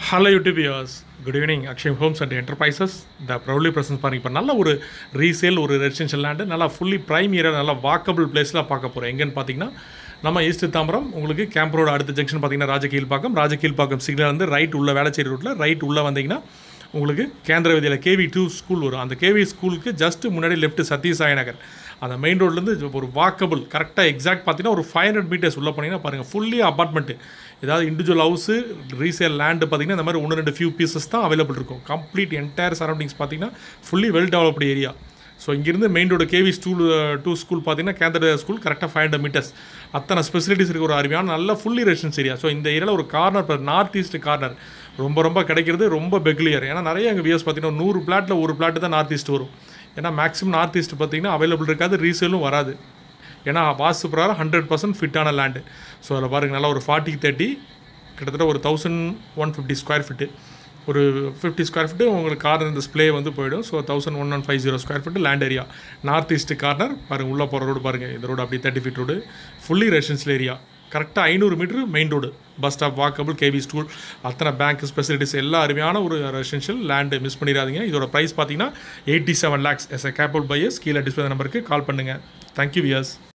hello YouTube use good evening Akshay homes and enterprises the proudly presents பாருங்க இப்போ நல்ல ஒரு ரீசேல் ஒரு ரெசிடென்ஷியல் லேண்டு நல்லா ஃபுல்லி ப்ரைம் ஏரியா நல்லா வாக்கபிள் பிளேஸில் பார்க்க போகிறோம் எங்கன்னு பார்த்தீங்கன்னா நம்ம ஈஸ்ட் தாம்பரம் உங்களுக்கு கேம்ப் ரோடு அடுத்த ஜங்ஷன் பார்த்தீங்கன்னா ராஜகீழ்பாக்கம் ராஜகீழ்பாக்கம் சிக்னல் வந்து ரைட் உள்ள வேளச்சேரி ரோட்டில் ரைட் உள்ளே வந்தீங்கன்னா உங்களுக்கு கேந்திர விதியில் கேவி டூ ஸ்கூல் வரும் அந்த கேவி ஸ்கூலுக்கு ஜஸ்ட் முன்னாடி லெஃப்ட் சத்யசாய் நகர் அந்த மெயின் ரோட்லேருந்து ஒரு வாக்கபிள் கரெக்டாக எக்ஸாக்ட் பார்த்தீங்கன்னா ஒரு ஃபைவ் ஹண்ட்ரட் மீட்டர்ஸ் உள்ள போனீங்கன்னா பாருங்கள் ஃபுல்லி அப்பார்ட்மெண்ட்டு ஏதாவது இண்டிவிஜுவல் ஹவுஸு ரீசேல் லேண்டு பார்த்தீங்கன்னா இந்த மாதிரி ஒன்று ரெண்டு ஃபியூ பீசஸ் தான் அவைலபிள் இருக்கும் கம்ப்ளீட் என்டையர் சரௌண்டிங்ஸ் பார்த்தீங்கன்னா fully well developed area so இங்கேருந்து main road KV school to school பார்த்தீங்கன்னா கேந்திர ஸ்கூல் கரெக்டாக ஃபைவ் ஹண்ட்ரட் மீட்டர்ஸ் அத்தனை ஸ்பெசிலிட்டிஸ் இருக்க ஒரு அருமையான நல்ல ஃபுல்லி ரெசிடன்ஸ் ஏரியா ஸோ இந்த ஏரியாவில் ஒரு கார்னர் நார்த் ஈஸ்ட் கார்னர் ரொம்ப ரொம்ப கிடைக்கிறது ரொம்ப பெக்லியர் ஏன்னா நிறைய எங்கள் வியூஸ் பார்த்தீங்கன்னா நூறு பிளாட்டில் ஒரு பிளாட் தான் நார்த் ஈஸ்ட் வரும் ஏன்னா மேக்ஸிமம் நார்த் ஈஸ்ட் பார்த்தீங்கன்னா அவைலபிள் இருக்காது ரீசேலும் வராது ஏன்னா வாஸ்து பிரகாரம் ஹண்ட்ரட் பர்சன்ட் ஃபிட்டான லேண்டு ஸோ அதில் பாருங்கள் நல்லா ஒரு ஃபார்ட்டி தேர்ட்டி கிட்டத்தட்ட ஒரு thousand one fifty square feet ஒரு ஃபிஃப்டி ஸ்கொயர் ஃபீட்டு உங்களுக்கு கார்னர் டிஸ்பிளே வந்து போயிடும் so thousand one one five zero square feet land area north east corner பாருங்கள் உள்ளே போகிற ரோடு பாருங்கள் இந்த ரோடு அப்படி thirty feet road fully residential area கரெக்டாக ஐநூறு meter main road bus stop walkable KV school அத்தனை பேங்க் ஃபெசிலிட்டிஸ் எல்லா அருமையான ஒரு ரெசிடென்ஷியல் லேண்டு மிஸ் பண்ணிடாதீங்க இதோட ப்ரைஸ் பார்த்தீங்கன்னா eighty seven lakhs S A cable buyers கீழே டிஸ்பிளே நம்பருக்கு கால் பண்ணுங்கள் தேங்க்யூ வியர்ஸ்